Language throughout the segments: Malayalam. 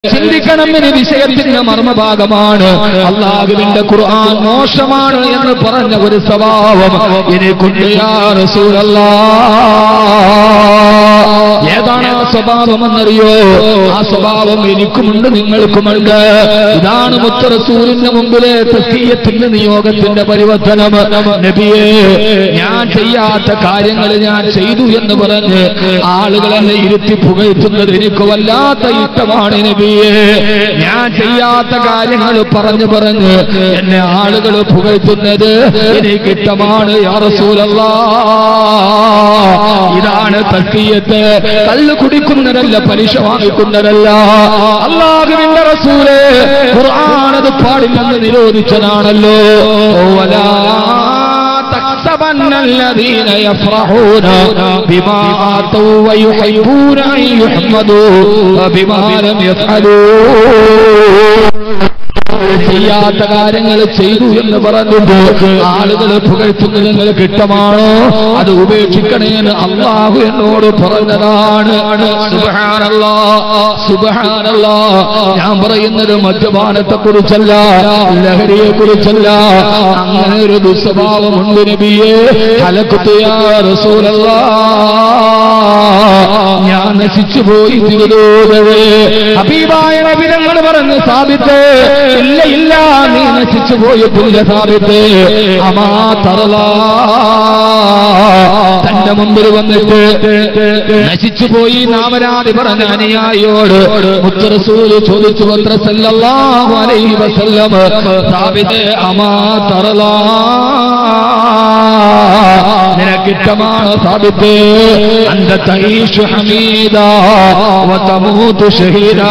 ചിന്തിക്കണം ഇനി വിഷയത്തിന്റെ മർമ്മഭാഗമാണ് അള്ളാഹുവിന്റെ ഖുർആൻ മോശമാണ് എന്ന് പറഞ്ഞ ഒരു സ്വഭാവം എനിക്കുണ്ട് യാ റസൂലല്ലാ ഏതാണ് ആ സ്വഭാവം എന്നറിയോ ആ സ്വഭാവം എനിക്കുമുണ്ട് നിങ്ങൾക്കുമുണ്ട് ഇതാണ് മുത്ത റസൂലിന്റെ മുമ്പിലെ തസ്കീയത്തിന്റെ നിയോഗത്തിന്റെ പരിവർത്തനം നബിയെ ഞാൻ ചെയ്യാത്ത കാര്യങ്ങൾ ഞാൻ ചെയ്തു എന്ന് പറഞ്ഞ് ആളുകൾ എന്നെ ഇരുത്തി പുകഴ്ത്തുന്നത് എനിക്ക് വല്ലാത്ത ഇഷ്ടമാണ് നബിയെ ഞാൻ ചെയ്യാത്ത കാര്യങ്ങൾ പറഞ്ഞു പറഞ്ഞ് എന്നെ ആളുകൾ പുകഴ്ത്തുന്നത് എനിക്ക് ഇഷ്ടമാണ് യാ റസൂലല്ലാ ഇതാണ് തസ്കീയത്ത് കള്ള് കുടിക്കുന്നതല്ല പലിശ വാങ്ങിക്കുന്നതല്ല അള്ളാഹുവിന്റെ റസൂല് ഖുർആാനത് പാടില്ലെന്ന് നിരോധിച്ചതാണല്ലോ വലാ تحسبن الذين يفرحون بما آتوا ويحبون أن يحمدوا بما لم يفعلوا ചെയ്യാത്ത കാര്യങ്ങൾ ചെയ്തു എന്ന് പറഞ്ഞിട്ട് ആളുകൾ പുകഴ്ത്തുന്നത് നിങ്ങൾക്ക് ഇഷ്ടമാണോ അത് ഉപേക്ഷിക്കണേന്ന് അള്ളാഹു എന്നോട് പറഞ്ഞതാണ് സുബ്ഹാനല്ലാ, സുബ്ഹാനല്ലാ. ഞാൻ പറയുന്നത് മദ്യപാനത്തെ കുറിച്ചല്ല ലഹരിയെ കുറിച്ചല്ല അങ്ങനെ ഒരു ദുസ്വഭാവമുണ്ട് നബിയെ ഹലക്കുത്തിയാ റസൂലല്ലാ ഞാൻ നശിച്ചു പോയി തിരുതോതവേ ഹബീബായ നബിരങ്ങൾ പറഞ്ഞ് സാബിത്ത് ഇല്ല ഇല്ല നീ നശിച്ചു പോയിട്ടില്ല സാബിത്ത് അമാ തറല തന്റെ മുമ്പിൽ വന്നിട്ട് നശിച്ചു പോയി നാമരാതി പറഞ്ഞ അനുയായിയോട് മുത്തറസൂല് ചോദിച്ചു പത്ര സല്ലല്ലാഹു അലൈഹി വസല്ലം സാബിത്ത് അമാ തറല നിനക്കിഷ്ടമാണ് സാബിത്ത് അന്ത തൈഷു ഹമീദ വതമൂതു ഷഹീദ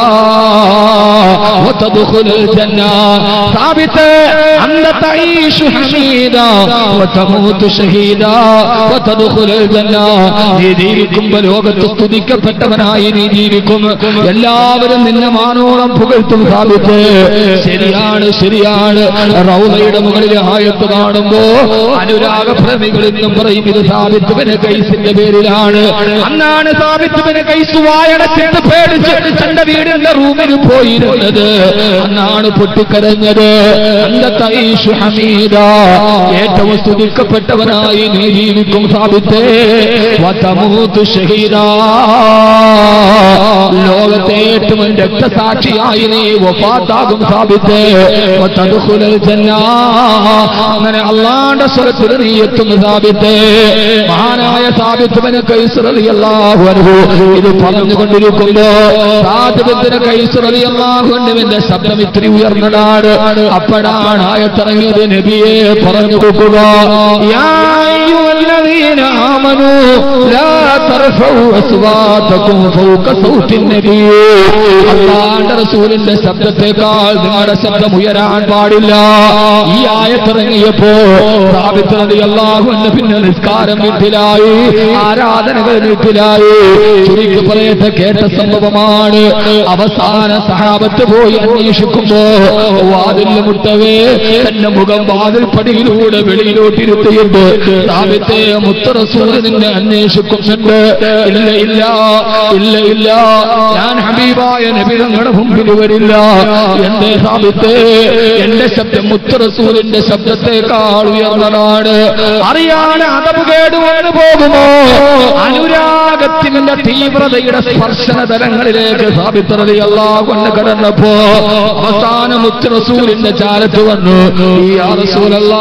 وتدخل الجنة ثابت أنت تعيش حميدا وتموت شهيدا وتدخل الجنة നീ ജീവിക്കുമ്പോ ലോകത്ത് സ്തുതിക്കപ്പെട്ടവനായി നീ ജീവിക്കും എല്ലാവരും നിന്നെ മാനോളം പുകഴ്ത്തും സാധിത്ത് ശരിയാണ് ശരിയാണ് റൗലയുടെ മുകളിൽ ആയത്ത് കാണുമ്പോ അനുരാഗ പ്രേമികൾ എന്നും പറയും ഇത് സാബിത്തുവിന് കൈസിന്റെ പേരിലാണ് അന്നാണ് സാബിത്തുവിന് കൈസ് വായടച്ചിട്ട് പേടിച്ച് തന്റെ വീടിന്റെ റൂമിൽ പോയിരുന്നത് അന്നാണ് പൊട്ടിക്കരഞ്ഞത് അന്നത്തെ ഈശു ഹമീദ ഏറ്റവും സ്തുതിക്കപ്പെട്ടവനായി നീ ജീവിക്കും സാബിത്തേ വതമൂത്ത് ഷഹീദാ ലോകത്തെ ഏറ്റവും രക്തസാക്ഷിയായി നീ വഫാത്താകും സാബിത്തേ വതദ്ഖുലൽ ജന്ന അങ്ങനെ അള്ളാന്റെ സ്വരത്തിൽ നീ എത്തുന്നു സാബിത്തേ മഹാനായ സാബിത്തുവിന് കൈസ് റളിയല്ലാഹു അൻഹു ഇത് പറഞ്ഞുകൊണ്ടിരിക്കുമ്പോ സാബിത്തിന് കൈസ് റളിയല്ലാഹു അൻഹുവിന്റെ ശബ്ദം ഇത്തിരി ഉയർന്നതാണ് അപ്പോഴാണ് ആയത്തിറങ്ങിയത് നബിയെ പറഞ്ഞു കൊടുക്കുക യാ അയ്യുഹല്ലദീന ആമനൂ ലാ തർഫഉ അസ്വാതകും ഫൗക സൗത്തിൻ നബി അല്ലാഹുവിന്റെ റസൂലിന്റെ ശബ്ദത്തെക്കാൾ നിങ്ങളുടെ ശബ്ദം ഉയരാൻ പാടില്ല ഈ ആയത്തിറങ്ങിയപ്പോ സാബിത്ത് റളിയല്ലാഹു അൻഹു പിന്നെ നിസ്കാരം വീട്ടിലായി ആരാധനകൾ വീട്ടിലായി ചുരുക്കി പറയട്ടെ കേട്ട സംഭവമാണ് അവസാന സഹാബത്ത് പോയി അന്വേഷിക്കുമ്പോ വാതിൽ മുട്ടവേ തന്റെ മുഖം വാതിൽ പടിയിലൂടെ വെളിയിലോട്ടിരുത്തിയിട്ട് സാബിത്തെ മുത്തറസൂര് നിന്നെ അന്വേഷിക്കുന്നുണ്ട് ഇല്ല ഇല്ല ഇല്ല ഇല്ല ഞാൻ ഹബീബായ നബിതങ്ങളുടെ മുമ്പിൽ വരില്ല എന്റെ സാബിത്തെ എന്റെ ശബ്ദം മുത്തറസൂലിന്റെ ശബ്ദത്തെക്കാൾ ഉയർന്നതാണ് അറിയാൻ അതവ് കേടുവന്നു പോകുമോ അനുരാഗത്തിന്റെ തീവ്രതയുടെ സ്പർശന തലങ്ങളിലേക്ക് സാബിത്തറിയല്ല കൊണ്ട് കടന്നപ്പോ അവസാന മുത്ത് റസൂലിന്റെ ചാലത്ത് വന്നു ഈ ആ റസൂലല്ലാ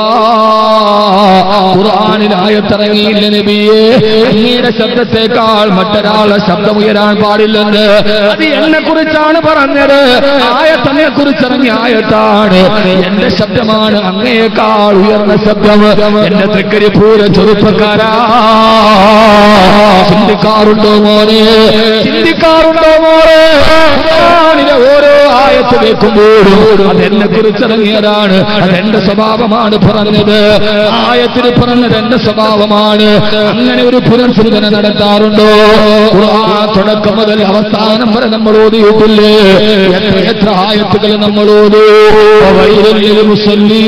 ഖുർആനിലായത്തിറങ്ങിയില്ല നബിയെ അങ്ങയുടെ ശബ്ദത്തെക്കാൾ മറ്റൊരാളുടെ ശബ്ദം ഉയരാൻ പാടില്ലെന്ന് അത് എന്നെ കുറിച്ചാണ് പറഞ്ഞത് ആയത്തന്നെ കുറിച്ചിറങ്ങിയ ആയത്താണ് എന്റെ ശബ്ദമാണ് അങ്ങയേക്കാൾ ഉയർന്ന ശബ്ദം എന്റെ തൃക്കരിപ്പൂര ചെറുപ്പക്കാരാ ചിന്തിക്കാറുണ്ടോ മോനെ ചിന്തിക്കാറുണ്ടോ മോനെ ഖുർആനിലെ ഓരോ ആയത്ത് കേൾക്കുമ്പോഴും അതെന്നെ കുറിച്ചിറങ്ങിയതാണ് അതെന്റെ സ്വഭാവമാണ് പറഞ്ഞത് ആയത്തിന് പറഞ്ഞത് എന്റെ സ്വഭാവമാണ് അങ്ങനെ ഒരു പുനർചിന്തന നടത്താറുണ്ടോ ഖുർആൻ തുടക്കം മുതൽ അവസാനം വരെ നമ്മൾ ഓതിയിട്ടില്ലേ എത്ര എത്ര ആയത്തുകൾ നമ്മൾ ഓതി വൈരല്യ മുസല്ലീ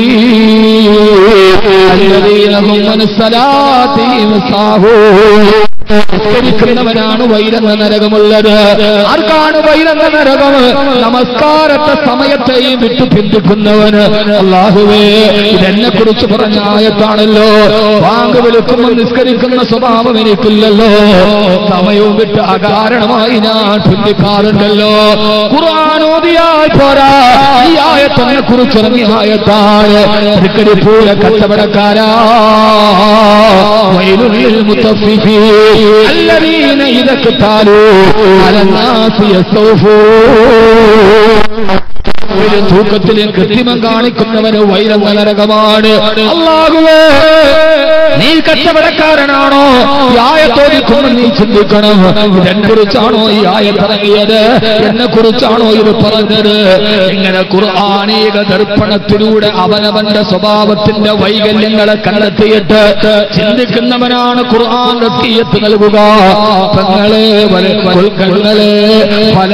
الذين هم من الصلاة ساهون നിസ്കരിക്കുന്നവനാണ് വൈരെന്ന നരകമുള്ളത് ആർക്കാണ് വൈരെന്ന നരകം നമസ്കാരത്തെ സമയത്തെയും വിട്ടു പിന്തിക്കുന്നവന് അള്ളാഹുവേ ഇതെന്നെ കുറിച്ച് പറഞ്ഞ ആയത്താണല്ലോ വാങ്ക് വിളിക്കുമ്പോൾ നിസ്കരിക്കുന്ന സ്വഭാവം എനിക്കില്ലല്ലോ സമയവും വിട്ട് അകാരണമായി ഞാൻ പിന്തിക്കാറുണ്ടല്ലോ ഖുർആാനോദിയായി പോരാ ഈ ആയത്തിനെ കുറിച്ച് ഇറങ്ങിയ ആയത്താണ് തിരുക്കടി പൂര കച്ചവടക്കാരാ വൈലുള്ളിൽ മുത്തഫിഫി الذين إذا اكتالوا على الناس يستوفون ഒരു തൂക്കത്തിലും കൃത്രിമം കാണിക്കുന്നവന് വൈരം നരകമാണ് അള്ളാഹുവേ നീ കച്ചവടക്കാരനാണോ ഈ ആയത്തോടിക്കുമ്പോൾ നീ ചിന്തിക്കണം ഇതെന്നെ കുറിച്ചാണോ ഈ ആയത്തിറങ്ങിയത് എന്നെ കുറിച്ചാണോ ഇത് പറഞ്ഞത് ഇങ്ങനെ ഖുർആാനീക ദർപ്പണത്തിലൂടെ അവനവന്റെ സ്വഭാവത്തിന്റെ വൈകല്യങ്ങളെ കണ്ടെത്തിയിട്ട് ചിന്തിക്കുന്നവനാണ് ഖുർആൻ റസ്കീയത്ത് നൽകുക തങ്ങളെ കൊൽക്കങ്ങളെ പല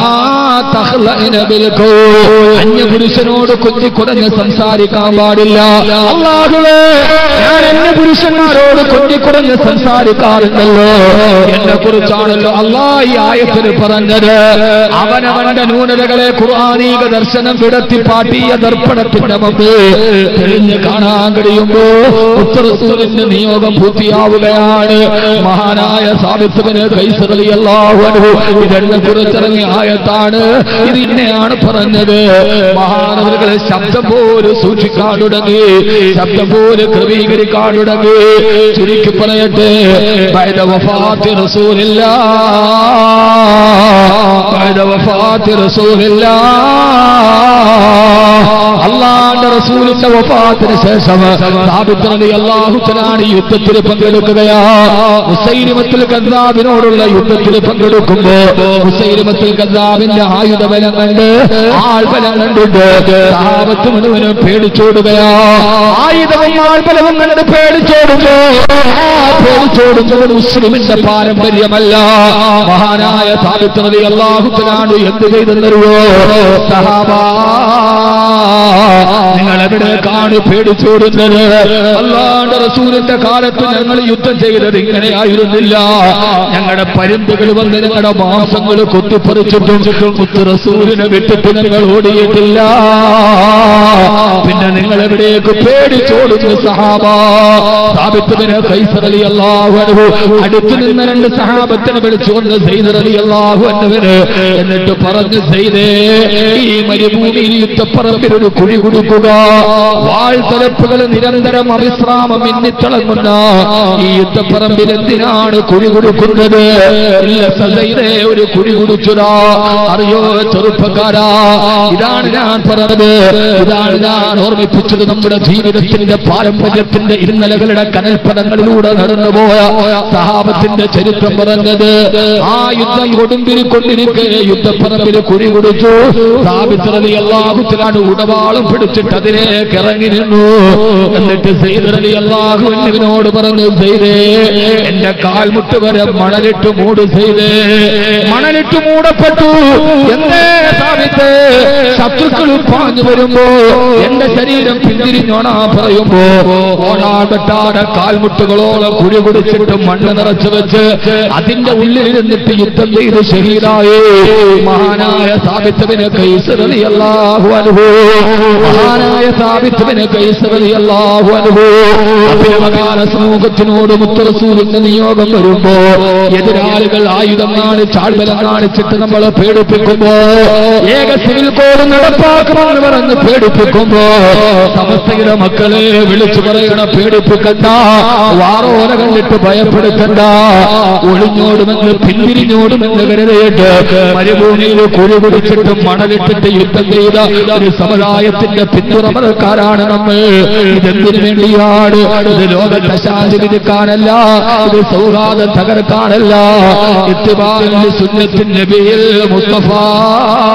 അന്യ പുരുഷനോട് കുത്തി കുടഞ്ഞ് സംസാരിക്കാൻ പാടില്ല അള്ളാഹുവേ ഞാൻ എന്നെ പുരുഷന്മാരോട് കൊണ്ടിക്കുടഞ്ഞ് സംസാരിക്കാറുണ്ടല്ലോ എന്നെ കുറിച്ചാണല്ലോ അള്ളാ ഈ ആയത്തിന് പറഞ്ഞത് അവനവന്റെ ന്യൂനതകളെ ഖുർആാനീക ദർശനം വിടത്തി പാട്ടിയ ദർപ്പണത്തിന്റെ മുമ്പ് തെളിഞ്ഞ് കാണാൻ കഴിയുമ്പോ ഉത്തരസൂരിന്റെ നിയോഗം പൂർത്തിയാവുകയാണ് മഹാനായ സാബിത്തുവിന് കൈസറിയല്ലാഹു ഇതെന്നെ കുറിച്ചിറങ്ങിയ ആയത്താണ് ഇത് ഇന്നെയാണ് പറഞ്ഞത് മഹാനവരുകളെ ശബ്ദം പോലും സൂക്ഷിക്കാൻ തുടങ്ങി ശബ്ദം പോലും ക്രമീകരിക്കാൻ തുടങ്ങി ചുരുക്കി പറയട്ടെ ബൈദ വഫാത്തി റസൂലില്ല ബൈദ വഫാത്തി റസൂലില്ല അള്ളാന്റെ റസൂലിന്റെ വഫാത്തിന് ശേഷം സാബിത്രതി അള്ളാഹുത്തനാണ് യുദ്ധത്തിൽ പങ്കെടുക്കുകയാ ഹുസൈനിമത്തിൽ കദ്ദാബിനോടുള്ള യുദ്ധത്തിൽ പങ്കെടുക്കുമ്പോ ഹുസൈനിമത്തിൽ കദ്ദാബിന്റെ ആയുധബലം കണ്ട് ആൾബലം കണ്ടിട്ട് സഹാബത്ത് മുഴുവനും പേടിച്ചോടുകയാ ആയുധവും ആൾബലവും കണ്ട് പേടിച്ചോടുമ്പോ ആ പേടിച്ചോടുന്നത് മുസ്ലിമിന്റെ പാരമ്പര്യമല്ല മഹാനായ സാബിത്രതി അള്ളാഹുത്തനാണ് എന്ത് ചെയ്തെന്നറിയോ സഹാബാ നിങ്ങൾ എവിടേക്കാണ് പേടിച്ചോടുന്നത് അല്ലാണ്ട് റസൂലിന്റെ കാലത്ത് ഞങ്ങൾ യുദ്ധം ചെയ്തത് ഇങ്ങനെയായിരുന്നില്ല ഞങ്ങളുടെ പരുന്തുകൾ വന്ന് ഞങ്ങളുടെ മാംസങ്ങൾ കൊത്തിപ്പറിച്ചിട്ടും മുത്ത് റസൂലിനെ വിട്ടിട്ട് ഞങ്ങൾ ഓടിയിട്ടില്ല പിന്നെ നിങ്ങൾ എവിടേക്ക് പേടിച്ചോടുന്നു സഹാബ സാബിത്തുവിന് കൈസറലി അള്ളാഹു അടുത്ത് നിന്ന് രണ്ട് സഹാബത്തിനെ വിളിച്ചുകൊണ്ട് സൈദറലി അള്ളാഹു എന്നവര് എന്നിട്ട് പറഞ്ഞു സൈദേ ഈ മരുഭൂമിയിൽ യുദ്ധപ്പറമ്പിൽ ഒരു കുഴി കൊടുക്കുക വാൾത്തലപ്പുകൾ നിരന്തരം അവിശ്രാമം മിന്നിത്തിളങ്ങുന്ന ഈ യുദ്ധപ്പറമ്പിൽ എന്തിനാണ് കുഴി കൊടുക്കുന്നത് ഇല്ല സദൈരെ ഒരു കുഴി കുടിച്ചുടാ അറിയോ ചെറുപ്പക്കാരാ ഇതാണ് ഞാൻ പറഞ്ഞത് ഇതാണ് ഞാൻ ഓർമ്മിപ്പിച്ചത് നമ്മുടെ ജീവിതത്തിന്റെ പാരമ്പര്യത്തിന്റെ ഇന്നലകളുടെ കനൽപ്പദങ്ങളിലൂടെ നടന്നുപോയ സഹാബത്തിന്റെ ചരിത്രം പറഞ്ഞത് ആ യുദ്ധം കൊടുമ്പിരിക്കൊണ്ടിരിക്കെ യുദ്ധപ്പറമ്പിൽ കുഴി കുടിച്ചു സ്ഥാപിച്ചത് അള്ളാഹുത്തിലാണ് ഉടവാളും പിടിച്ചിട്ട് അതിലേക്ക് ഇറങ്ങി നിന്നു എന്നിട്ട് സെയ്തറലി അള്ളാഹുവിനോട് പറഞ്ഞു സെയ്തേ എന്റെ കാൽമുട്ട് വരെ മണലിട്ട് മൂട് ചെയ്തേ മണലിട്ട് മൂടപ്പെട്ടു എന്തേ സ്ഥാപിത്ത് ശത്രുക്കൾ പാഞ്ഞു വരുമ്പോ എന്റെ ശരീരം പിന്തിരിഞ്ഞോണാ പറയുമ്പോ ഓണാടട്ടാടെ കാൽമുട്ടുകളോളം കുഴി കുടിച്ചിട്ട് മണ്ണ് നിറച്ചു വെച്ച് അതിന്റെ ഉള്ളിൽ ഇരുന്നിട്ട് യുദ്ധം ചെയ്ത് ശരീരായേ മഹാനായ സാബിത്തവിന് കൈസറലി അല്ലാഹു അനുഭൂ മഹാനായ സാബിത്തവിന് കൈസറലി അല്ലാഹു അനുഭൂ അഭിനവകാല സമൂഹത്തിനോട് മുത്തറസൂലിന്റെ നിയോഗം വരുമ്പോ എതിരാളികൾ ആയുധം കാണിച്ച് ആൾബലം കാണിച്ചിട്ട് നമ്മളെ പേടിപ്പിക്കുമ്പോ ഏക സിവിൽ കോഡ് നടപ്പാക്കുമെന്ന് പറഞ്ഞ് പേടിപ്പിക്കുമ്പോ സമസ്തയുടെ മക്കളെ വിളിച്ചു പറയണ പേടിപ്പിക്കണ്ട വാറോല കണ്ടിട്ട് ഭയപ്പെടുത്തണ്ട ഒളിഞ്ഞോടുമെന്ന് പിന്തിരിഞ്ഞോടുമെന്ന് കരുതിയിട്ട് മരുഭൂമിയിൽ കുഴി കുടിച്ചിട്ട് മണലിട്ടിട്ട് യുദ്ധം ചെയ്ത ഒരു സമുദായത്തിന്റെ പിന്തുണമക്കാരാണ് നമ്മൾ ഇതെന്തിനു വേണ്ടിയാണ് ഇത് ലോകത്തെ ശാന്തി വിധിക്കാനല്ല ഇത് സൗഹാർദ്ദം തകർക്കാനല്ല ഇത്തിബാലിന്റെ സുന്നത്തിൻ നബിയിൽ മുസ്തഫ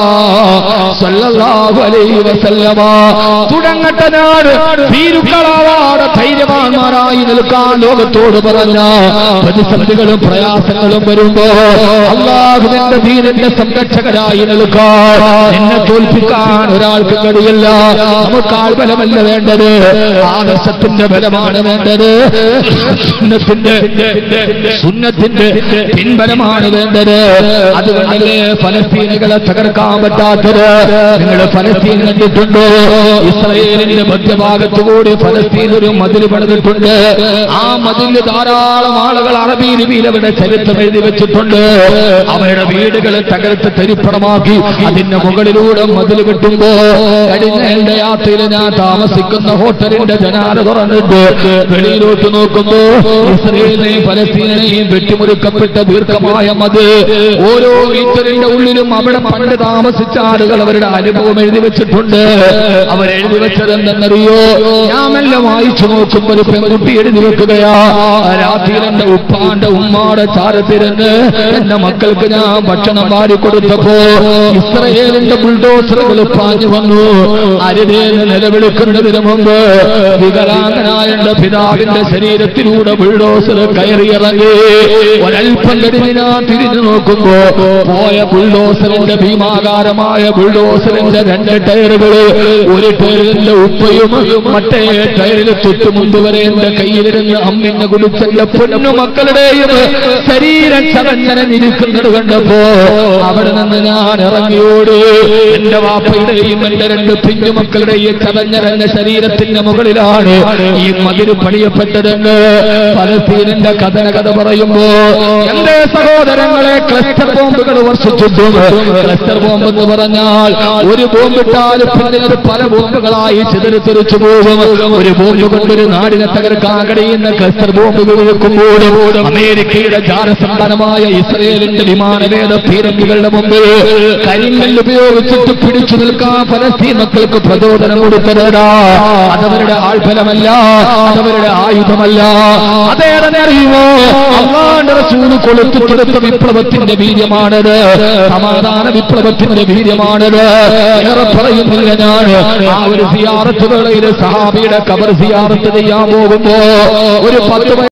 സല്ലല്ലാഹു അലൈഹി വസല്ലമ തുടങ്ങട്ടെ നാട് ഭീരുക്കളാവാതെ ധൈര്യവാന്മാരായി നിൽക്കാൻ ലോകത്തോട് പറഞ്ഞ പ്രതിസന്ധികളും പ്രയാസങ്ങളും വരുമ്പോ അള്ളാഹുവിന്റെ ധീരന്റെ സംരക്ഷകരായി നിൽക്കാൻ എന്നെ തോൽപ്പിക്കാൻ ഒരാൾക്ക് കഴിയില്ല നമുക്ക് ആൾബലമല്ല വേണ്ടത് ആദർശത്തിന്റെ ബലമാണ് വേണ്ടത് സുന്നത്തിന്റെ സുന്നത്തിന്റെ പിൻബലമാണ് വേണ്ടത് അതുകൊണ്ടല്ലേ ഫലസ്തീനുകളെ തകർക്കാൻ പറ്റാത്തത് നിങ്ങൾ ഫലസ്തീൻ കണ്ടിട്ടുണ്ടോ ഇസ്രയേലിന്റെ മധ്യഭാഗത്തുകൂടി ഫലസ്തീൻ ഒരു മതിൽ പണിതിട്ടുണ്ട് ആ മതിൽ ധാരാളം ആളുകൾ അറബി ലിപിയിൽ അവരുടെ ചരിത്രം എഴുതി വെച്ചിട്ടുണ്ട് അവരുടെ വീടുകൾ തകർത്ത് തരിപ്പണമാക്കി അതിന്റെ മുകളിലൂടെ മതിൽ കെട്ടുമ്പോ കഴിഞ്ഞ എന്റെ യാത്രയിൽ ഞാൻ താമസിക്കുന്ന ഹോട്ടലിന്റെ ജനാല തുറന്നിട്ട് വെളിയിലോട്ട് നോക്കുമ്പോ ഇസ്രയേലിനെയും ഫലസ്തീനെയും വെട്ടിമുറുക്കപ്പെട്ട ദീർഘമായ മത് ഓരോ മീറ്ററിന്റെ ഉള്ളിലും അവിടെ പണ്ട് താമസിച്ച ആളുകൾ അവരുടെ അനുഭവം എഴുതി വെച്ചിട്ടുണ്ട് അവരെഴുതി വെച്ചത് എന്തെന്നറിയോ ഞാൻ മെല്ലെ വായിച്ചു നോക്കുമ്പോൾ ഒരു പെൺകുട്ടി എഴുതി വെക്കുകയാ രാത്രിയിൽ എന്റെ ഉപ്പാന്റെ ഉമ്മാടെ ചാരത്തിരുന്ന് എന്റെ മക്കൾക്ക് ഞാൻ ഭക്ഷണം വാരി കൊടുത്തപ്പോ ഇസ്രയേലിന്റെ ബുൾഡോസറുകൾ പാഞ്ഞു വന്നു അരുതേന്ന് നിലവിളിക്കുന്നതിന് മുമ്പ് വികലാംഗനായ എന്റെ പിതാവിന്റെ ശരീരത്തിലൂടെ ബുൾഡോസർ കയറിയിറങ്ങി ഒരൽപ്പം കഴിഞ്ഞ് ഞാൻ തിരിഞ്ഞു നോക്കുമ്പോ പോയ ബുൾഡോസറിന്റെ ഭീമാകാരമായ ബുൾഡോസറിന്റെ രണ്ട് ടയറുകള് ഒരു ടയറിന്റെ ഉപ്പയും മറ്റേ ടയറിൽ തൊട്ട് മുമ്പ് വരെ എന്റെ കയ്യിലിരുന്ന് അമ്മിനെ കുടിച്ചെന്റെ പൊന്നു മക്കളുടെയും ശരീരം ചതഞ്ഞനെ നിൽക്കുന്നത് കണ്ടപ്പോ അവിടെ നിന്ന് ഞാൻ ഇറങ്ങിയോട് എന്റെ വാപ്പയുടെയും എന്റെ രണ്ട് പിഞ്ഞു മക്കളുടെയും ചതഞ്ഞരഞ്ഞ ശരീരത്തിന്റെ മുകളിലാണ് ഈ മതില് പണിയപ്പെട്ടതെന്ന് പലസ്തീനിന്റെ കഥന കഥ പറയുമ്പോ എന്റെ സഹോദരങ്ങളെ ക്ലസ്റ്റർ ബോംബുകൾ വർഷിച്ചിട്ടും ക്ലസ്റ്റർ ബോംബ് എന്ന് പറഞ്ഞാൽ ഒരു ബോംബിട്ടാൽ പിന്നെ അത് പല ബോംബുകളായി ചിതറിത്തെറിച്ചു പോകും ഒരു ബോംബ് കൊണ്ടൊരു നാടിനെ തകർക്കാൻ കഴിയുന്ന ക്ലസ്റ്റർ ബോംബുകൾ വെക്കുമ്പോഴും അമേരിക്കയുടെ ജാരസന്താനമായ ഇസ്രയേലിന്റെ വിമാനവേദ പീരങ്കികളുടെ മുമ്പിൽ കരിങ്കല്ല് ഉപയോഗിച്ചിട്ട് പിടിച്ചു നിൽക്കാൻ പലസ്തീൻ മക്കൾക്ക് പ്രചോദനം കൊടുത്തതാ അതവരുടെ ആൾഫലമല്ല അതവരുടെ ആയുധമല്ല അതേറെ അറിയുമോ അള്ളാന്റെ റസൂല് കൊളുത്തു കൊടുത്ത വിപ്ലവത്തിന്റെ വീര്യമാണത് സമാധാന വിപ്ലവത്തിന്റെ വീര്യമാണത് ഏറെ പറയുന്നില്ല ഞാൻ ആ ഒരു സിയാറത്ത് വേളയിൽ സഹാബിയുടെ കബർ സിയാറത്ത് ചെയ്യാൻ പോകുമ്പോ ഒരു പത്ത്